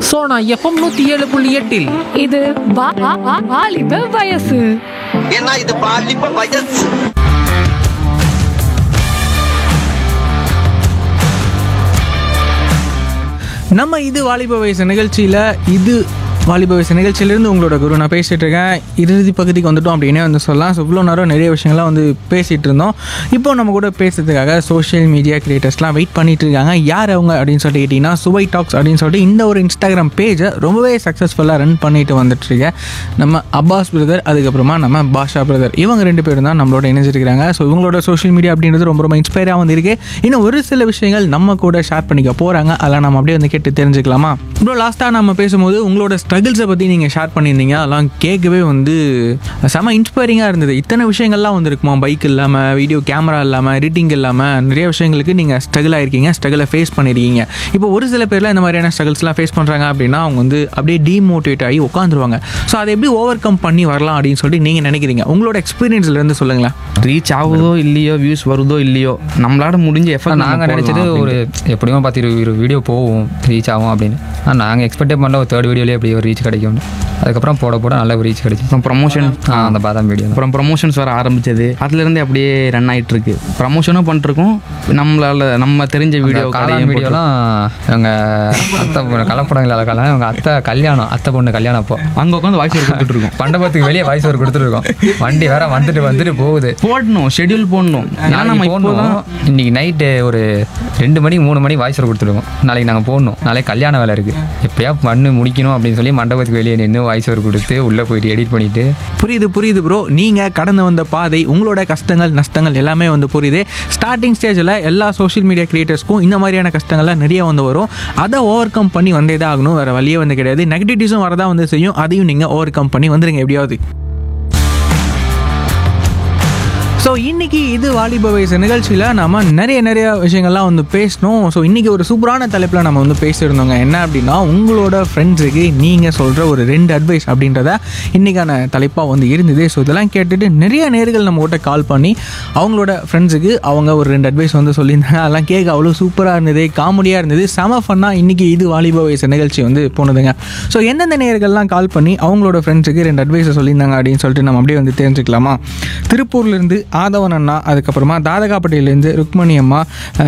Sona FM நூத்தி ஏழு புள்ளி எட்டில் இது வா- வா- வா- வாலிப வயசு ஏன்னா இது பாலிப்ப வயசு நம்ம இது வாலிப வயசு நிகழ்ச்சியில் இது வாலிப வயசு நிகழ்ச்சியிலேருந்து உங்களோட குரு நான் பேசிகிட்டு இருக்கேன் இறுதி பகுதிக்கு வந்துட்டோம் அப்படின்னே வந்து சொல்லலாம் ஸோ இவ்வளோ நேரம் நிறைய விஷயங்கள்லாம் வந்து பேசிகிட்டு இருந்தோம் இப்போ நம்ம கூட பேசுறதுக்காக சோஷியல் மீடியா கிரியேட்டர்ஸ்லாம் வெயிட் பண்ணிட்டு இருக்காங்க யார் அவங்க அப்படின்னு சொல்லிட்டு கேட்டிங்கன்னா சுவை டாக்ஸ் அப்படின்னு சொல்லிட்டு இந்த ஒரு இன்ஸ்டாகிராம் பேஜை ரொம்பவே சக்ஸஸ்ஃபுல்லாக ரன் பண்ணிட்டு வந்துட்டு இருக்க நம்ம அப்பாஸ் பிரதர் அதுக்கப்புறமா நம்ம பாஷா பிரதர் இவங்க ரெண்டு பேரும் தான் நம்மளோட இணைஞ்சிருக்கிறாங்க ஸோ இவங்களோட சோஷியல் மீடியா அப்படின்றது ரொம்ப ரொம்ப இன்ஸ்பயராக வந்து இருக்கு இன்னும் ஒரு சில விஷயங்கள் நம்ம கூட ஷேர் பண்ணிக்க போகிறாங்க அதெல்லாம் நம்ம அப்படியே வந்து கேட்டு தெரிஞ்சுக்கலாமா ப்ரோ லாஸ்ட்டாக நம்ம பேசும்போது உங்களோட ஸ்ட்ரகிள்ஸை பற்றி நீங்கள் ஷேர் பண்ணியிருந்தீங்க அதெல்லாம் கேட்கவே வந்து செம இன்ஸ்பைரிங்காக இருந்தது இத்தனை விஷயங்கள்லாம் வந்து இருக்குமா பைக் இல்லாமல் வீடியோ கேமரா இல்லாமல் எடிட்டிங் இல்லாமல் நிறைய விஷயங்களுக்கு நீங்கள் ஸ்ட்ரகிள் ஆயிருக்கீங்க ஸ்ட்ரகிளை ஃபேஸ் பண்ணியிருக்கீங்க இப்போ ஒரு சில பேர்லாம் இந்த மாதிரியான ஸ்ட்ரகிள்ஸ்லாம் ஃபேஸ் பண்ணுறாங்க அப்படின்னா அவங்க வந்து அப்படியே டீமோட்டிவேட் ஆகி உட்காந்துருவாங்க ஸோ அதை எப்படி ஓவர் கம் பண்ணி வரலாம் அப்படின்னு சொல்லிட்டு நீங்கள் நினைக்கிறீங்க உங்களோட எக்ஸ்பீரியன்ஸ்லேருந்து சொல்லுங்களேன் ரீச் ஆகுதோ இல்லையோ வியூஸ் வருதோ இல்லையோ நம்மளால முடிஞ்ச எஃபர்ட் நாங்கள் நினச்சது ஒரு எப்படியும் பார்த்து இரு இரு வீடியோ போகும் ரீச் ஆகும் அப்படின்னு ஆனால் நாங்கள் எக்ஸ்பெக்டே பண்ணல ஒரு தேர்ட் வீடியோலேயே எப்படி ஒரு ரீச் கிடைக்கும்னு அதுக்கப்புறம் போட போட நல்ல ரீச் கிடைச்சு அப்புறம் ப்ரமோஷன் ஆ அந்த பாதாம் வீடியோ அப்புறம் ப்ரமோஷன்ஸ் வர ஆரம்பிச்சது அதுலேருந்து அப்படியே ரன் ஆயிட்டு இருக்கு ப்ரமோஷனும் பண்ணிருக்கோம் நம்மளால நம்ம தெரிஞ்ச வீடியோ காளான் வீடியோலாம் எங்கள் அத்தை பொண்ணு கலப்படங்கள் கல்யாணம் எங்கள் அத்தை கல்யாணம் அத்தை பொண்ணு கல்யாணம் அப்போ அங்கே உட்காந்து வாய்ஸ் கொடுத்துட்டு இருக்கோம் மண்டபத்துக்கு வெளியே வாய்ஸ் ஒரு கொடுத்துருக்கோம் வண்டி வேற வந்துட்டு வந்துட்டு போகுது போடணும் ஷெட்யூல் போடணும் ஏன்னா நம்ம நாளைக்கு இப்போதான் போடணும் இன்னைக்கு நைட்டு ஒரு ரெண்டு மணிக்கு மூணு மணிக்கு வாய்ஸ் ஒரு கொடுத்துருக்கோம் நாளைக்கு நாங்கள் போடணும் நாளைக்கு கல்யாண வேலை இருக்குது எப்படியா பண்ணு முடிக்கணும் அப்படின்னு சொல்லி மண்டபத்துக்கு வெளியே நின்று வாய்ஸ் ஒரு கொடுத்து உள்ளே போயிட்டு எடிட் பண்ணிட்டு புரியுது புரியுது ப்ரோ நீங்கள் கடந்து வந்த பாதை உங்களோட கஷ்டங்கள் நஷ்டங்கள் எல்லாமே வந்து புரியுது ஸ்டார்டிங் ஸ்டேஜில் எல்லா சோஷியல் மீடியா கிரியேட்டர்ஸ்க்கும் இந்த மாதிரியான கஷ்டங்கள்லாம் நிறைய வந்து வரும் அதை ஓவர் கம் பண்ணி வந்தே தான் ஆகணும் வேறு வழியே வந்து கிடையாது நெகட்டிவிட்டிஸும் வரதான் வந்து செய்யும் அதையும் நீங்கள் ஓவர் கம் பண்ணி வந்துருங்க எப்படியாவது ஸோ இன்னைக்கு இது வாலிப வயசு நிகழ்ச்சியில் நம்ம நிறைய நிறைய விஷயங்கள்லாம் வந்து பேசணும் ஸோ இன்னைக்கு ஒரு சூப்பரான தலைப்பில் நம்ம வந்து பேசியிருந்தோங்க என்ன அப்படின்னா உங்களோட ஃப்ரெண்ட்ஸுக்கு நீங்கள் சொல்கிற ஒரு ரெண்டு அட்வைஸ் அப்படின்றத இன்னைக்கான தலைப்பாக வந்து இருந்தது ஸோ இதெல்லாம் கேட்டுட்டு நிறைய நேர்கள் நம்ம கிட்ட கால் பண்ணி அவங்களோட ஃப்ரெண்ட்ஸுக்கு அவங்க ஒரு ரெண்டு அட்வைஸ் வந்து சொல்லியிருந்தாங்க அதெல்லாம் கேட்க அவ்வளோ சூப்பராக இருந்தது காமெடியாக இருந்தது செம ஃபன்னாக இன்னைக்கு இது வாலிப வயசு நிகழ்ச்சி வந்து போனதுங்க ஸோ எந்தெந்த நேர்கள்லாம் கால் பண்ணி அவங்களோட ஃப்ரெண்ட்ஸுக்கு ரெண்டு அட்வைஸை சொல்லியிருந்தாங்க அப்படின்னு சொல்லிட்டு நம்ம அப்படியே வந்து தெரிஞ்சுக்கலாமா திருப்பூர்லேருந்து ஆதவன் அண்ணா அதுக்கப்புறமா தாதகாப்பட்டியிலேருந்து ருக்மணி அம்மா அஹ்,